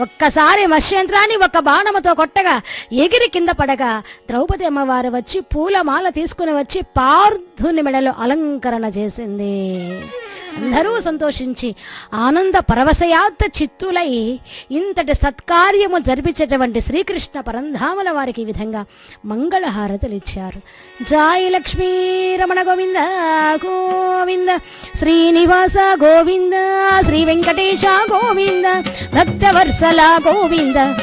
ఒక్కసారి మత్స్యంత్రాన్ని ఒక బాణముతో కొట్టగా ఎగిరి కింద పడగా ద్రౌపది అమ్మవారు వచ్చి పూలమాల తీసుకుని వచ్చి పార్థుని మెడలో అలంకరణ చేసింది అందరూ సంతోషించి ఆనంద పరవశయాత్త చిత్తులై ఇంతటి సత్కార్యము జరిపించేటువంటి శ్రీకృష్ణ పరంధాముల వారికి ఈ విధంగా మంగళహారతులు ఇచ్చారు జాయి లక్ష్మీ రమణ గోవింద గోవింద శ్రీనివాస గోవింద శ్రీ వెంకటేశ గోవింద భక్తవత్సల గోవింద